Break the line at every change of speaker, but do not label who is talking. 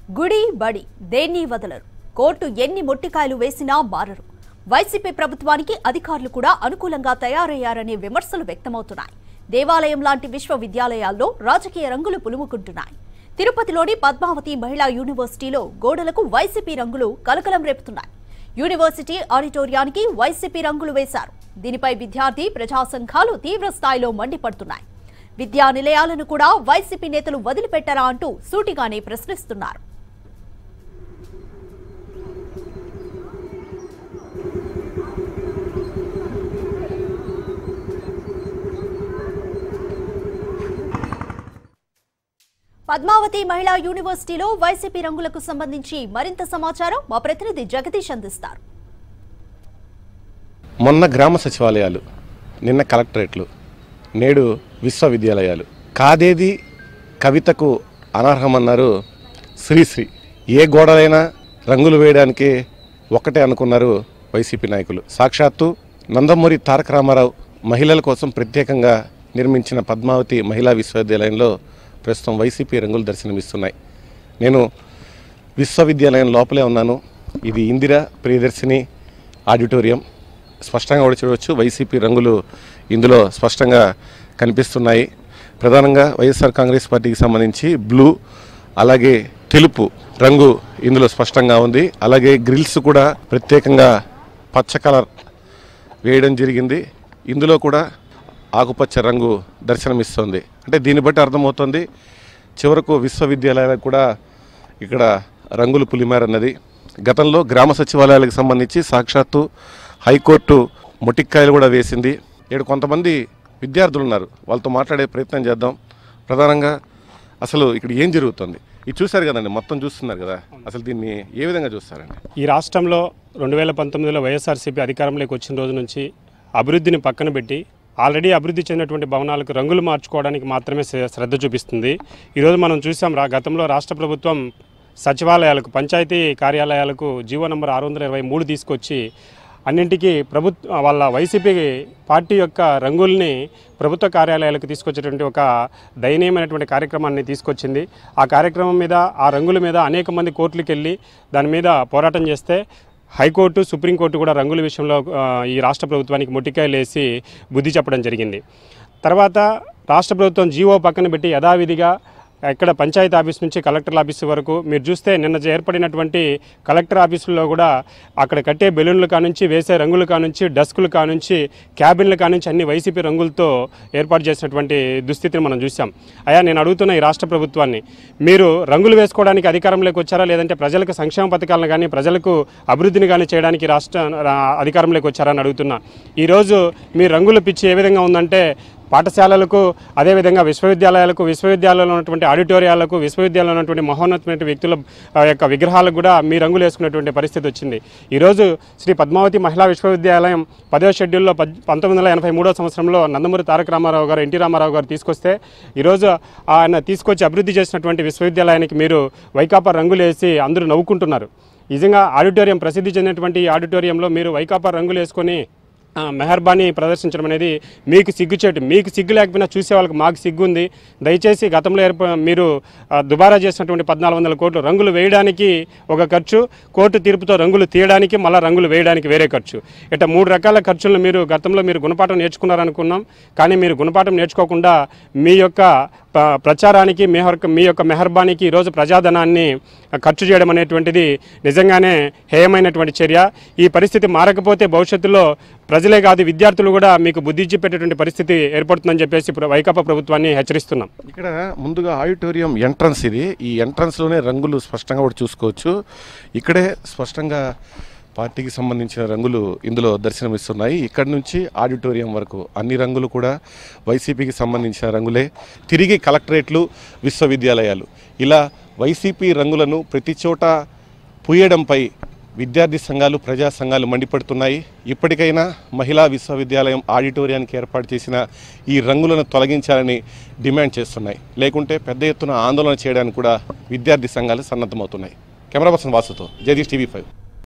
గుడి బడి దేన్ని వదలరు కోర్టు ఎన్ని మొట్టికాయలు వేసినా మారరు వైసీపీ ప్రభుత్వానికి అధికారులు కూడా అనుకూలంగా తయారయ్యారనే విమర్శలు వ్యక్తమవుతున్నాయి దేవాలయం లాంటి విశ్వవిద్యాలయాల్లో రాజకీయ రంగులు పులుముకుంటున్నాయి తిరుపతిలోని పద్మావతి మహిళా యూనివర్సిటీలో గోడలకు వైసీపీ రంగులు కలకలం రేపుతున్నాయి యూనివర్సిటీ ఆడిటోరియానికి వైసీపీ రంగులు వేశారు దీనిపై విద్యార్థి ప్రజా సంఘాలు తీవ్ర స్థాయిలో మండిపడుతున్నాయి విద్యా నిలయాలను కూడా వైసీపీ నేతలు వదిలిపెట్టారా అంటూ సూటిగానే ప్రశ్నిస్తున్నారు పద్మావతి మహిళా యూనివర్సిటీలో వైసీపీ రంగులకు సంబంధించి మరింత సమాచారం మా ప్రతినిధి జగదీష్ అందిస్తారు
మొన్న గ్రామ సచివాలయాలు నిన్న కలెక్టరేట్లు నేడు విశ్వవిద్యాలయాలు కాదేది కవితకు అనర్హమన్నారు శ్రీశ్రీ ఏ గోడలైనా రంగులు వేయడానికి ఒక్కటే అనుకున్నారు వైసీపీ నాయకులు సాక్షాత్తు నందమూరి తారక రామారావు మహిళల కోసం ప్రత్యేకంగా నిర్మించిన పద్మావతి మహిళా విశ్వవిద్యాలయంలో ప్రస్తుతం వైసీపీ రంగులు దర్శనమిస్తున్నాయి నేను విశ్వవిద్యాలయం లోపలే ఉన్నాను ఇది ఇందిరా ప్రియదర్శిని ఆడిటోరియం స్పష్టంగా కూడా చూడవచ్చు వైసీపీ రంగులు ఇందులో స్పష్టంగా కనిపిస్తున్నాయి ప్రధానంగా వైఎస్ఆర్ కాంగ్రెస్ పార్టీకి సంబంధించి బ్లూ అలాగే తెలుపు రంగు ఇందులో స్పష్టంగా ఉంది అలాగే గ్రిల్స్ కూడా ప్రత్యేకంగా పచ్చ కలర్ వేయడం జరిగింది ఇందులో కూడా ఆకుపచ్చ రంగు దర్శనమిస్తుంది అంటే దీన్ని బట్టి అర్థమవుతుంది చివరకు విశ్వవిద్యాలయాలకు కూడా ఇక్కడ రంగులు పులిమారన్నది గతంలో గ్రామ సచివాలయాలకు సంబంధించి సాక్షాత్తు హైకోర్టు మొటిక్కాయలు కూడా వేసింది ఇక్కడ కొంతమంది విద్యార్థులు ఉన్నారు వాళ్ళతో మాట్లాడే ప్రయత్నం చేద్దాం ప్రధానంగా అసలు ఇక్కడ ఏం జరుగుతుంది ఇది చూశారు కదండి మొత్తం చూస్తున్నారు కదా అసలు దీన్ని ఏ విధంగా చూస్తారండి
ఈ రాష్ట్రంలో రెండు వేల పంతొమ్మిదిలో వైఎస్ఆర్సీపీ అధికారంలోకి వచ్చిన రోజు నుంచి అభివృద్ధిని పక్కన పెట్టి ఆల్రెడీ అభివృద్ధి చెందినటువంటి భవనాలకు రంగులు మార్చుకోవడానికి మాత్రమే శ్ర- శ్రద్ధ చూపిస్తుంది ఈరోజు మనం చూసాం రా గతంలో రాష్ట్ర ప్రభుత్వం సచివాలయాలకు పంచాయతీ కార్యాలయాలకు జీవో నంబర్ ఆరు వందల ఇరవై మూడు తీసుకొచ్చి అన్నింటికీ ప్రభుత్వ వాళ్ళ వైసీపీ పార్టీ యొక్క రంగుల్ని ప్రభుత్వ కార్యాలయాలకు తీసుకొచ్చేటువంటి ఒక దయనీయమైనటువంటి కార్యక్రమాన్ని తీసుకొచ్చింది ఆ కార్యక్రమం మీద ఆ రంగుల మీద అనేక మంది కోర్టులకు వెళ్ళి దాని మీద పోరాటం చేస్తే హైకోర్టు సుప్రీంకోర్టు కూడా రంగుల విషయంలో ఆ, ఈ రాష్ట్ర ప్రభుత్వానికి మొట్టికాయలు వేసి బుద్ధి చెప్పడం జరిగింది తర్వాత రాష్ట్ర ప్రభుత్వం జీవో పక్కన పెట్టి యథావిధిగా ఇక్కడ పంచాయతీ ఆఫీస్ నుంచి కలెక్టర్ ఆఫీస్ వరకు మీరు చూస్తే నిన్న ఏర్పడినటువంటి కలెక్టర్ ఆఫీసులో కూడా అక్కడ కట్టే బెలూన్లు కానుంచి వేసే రంగులు కానుంచి డస్కులు కానుంచి క్యాబిన్లు కానుంచి అన్ని వైసీపీ రంగులతో ఏర్పాటు చేసినటువంటి దుస్థితిని మనం చూసాం అయ్యా నేను అడుగుతున్న ఈ రాష్ట్ర ప్రభుత్వాన్ని మీరు రంగులు వేసుకోవడానికి అధికారంలోకి వచ్చారా లేదంటే ప్రజలకు సంక్షేమ పథకాలను కానీ ప్రజలకు అభివృద్ధిని కానీ చేయడానికి రాష్ట్ర రా- అధికారంలోకి వచ్చారా అని అడుగుతున్నా ఈరోజు మీ రంగుల పిచ్చి ఏ విధంగా ఉందంటే పాఠశాలలకు అదేవిధంగా విశ్వవిద్యాలయాలకు విశ్వవిద్యాలయంలో ఉన్నటువంటి ఆడిటోరియాలకు విశ్వవిద్యాలయంలో ఉన్నటువంటి మహోన్నతమైన వ్యక్తుల ఆ, యొక్క విగ్రహాలకు కూడా మీ రంగులు వేసుకునేటువంటి పరిస్థితి వచ్చింది ఈరోజు శ్రీ పద్మావతి మహిళా విశ్వవిద్యాలయం పదో షెడ్యూల్లో పద్ పంతొమ్మిది వందల ఎనభై మూడో సంవత్సరంలో నందమూరి తారక రామారావు గారు ఎన్టీ రామారావు గారు తీసుకొస్తే ఈరోజు ఆయన తీసుకొచ్చి అభివృద్ధి చేసినటువంటి విశ్వవిద్యాలయానికి మీరు వైకాపా రంగులు వేసి అందరూ నవ్వుకుంటున్నారు నిజంగా ఆడిటోరియం ప్రసిద్ధి చెందినటువంటి ఈ ఆడిటోరియంలో మీరు వైకాపా రంగులు వేసుకొని ఆ, మెహర్బానీ ప్రదర్శించడం అనేది మీకు సిగ్గుచేటు మీకు సిగ్గు లేకపోయినా చూసే వాళ్ళకి మాకు సిగ్గు ఉంది దయచేసి గతంలో ఏర్ప మీరు ఆ, దుబారా చేసినటువంటి పద్నాలుగు వందల కోట్లు రంగులు వేయడానికి ఒక ఖర్చు కోర్టు తీర్పుతో రంగులు తీయడానికి మళ్ళీ రంగులు వేయడానికి వేరే ఖర్చు ఇట్లా మూడు రకాల ఖర్చులను మీరు గతంలో మీరు గుణపాఠం నేర్చుకున్నారనుకున్నాం కానీ మీరు గుణపాఠం నేర్చుకోకుండా మీ యొక్క ప- ప్రచారానికి మీ యొక్క మీ యొక్క మెహర్బానికి ఈరోజు ప్రజాధనాన్ని ఖర్చు చేయడం అనేటువంటిది నిజంగానే హేయమైనటువంటి చర్య ఈ పరిస్థితి మారకపోతే భవిష్యత్తులో ప్రజలే కాదు విద్యార్థులు కూడా మీకు బుద్ధి చెప్పేటటువంటి పరిస్థితి ఏర్పడుతుందని చెప్పేసి ప్ర- వైకాపా ప్రభుత్వాన్ని హెచ్చరిస్తున్నాం
ఇక్కడ ముందుగా ఆడిటోరియం ఎంట్రన్స్ ఇది ఈ ఎంట్రన్స్లోనే రంగులు స్పష్టంగా కూడా చూసుకోవచ్చు ఇక్కడే స్పష్టంగా పార్టీకి సంబంధించిన రంగులు ఇందులో దర్శనమిస్తున్నాయి ఇక్కడ నుంచి ఆడిటోరియం వరకు అన్ని రంగులు కూడా వైసీపీకి సంబంధించిన రంగులే తిరిగి కలెక్టరేట్లు విశ్వవిద్యాలయాలు ఇలా వైసీపీ రంగులను ప్రతి చోట పూయడంపై విద్యార్థి సంఘాలు ప్రజా సంఘాలు మండిపడుతున్నాయి ఇప్పటికైనా మహిళా విశ్వవిద్యాలయం ఆడిటోరియానికి ఏర్పాటు చేసిన ఈ రంగులను తొలగించాలని డిమాండ్ చేస్తున్నాయి లేకుంటే పెద్ద ఎత్తున ఆందోళన చేయడానికి కూడా విద్యార్థి సంఘాలు సన్నద్ధమవుతున్నాయి కెమెరా పర్సన్ వాసుతో జగదీష్ టీవీ ఫైవ్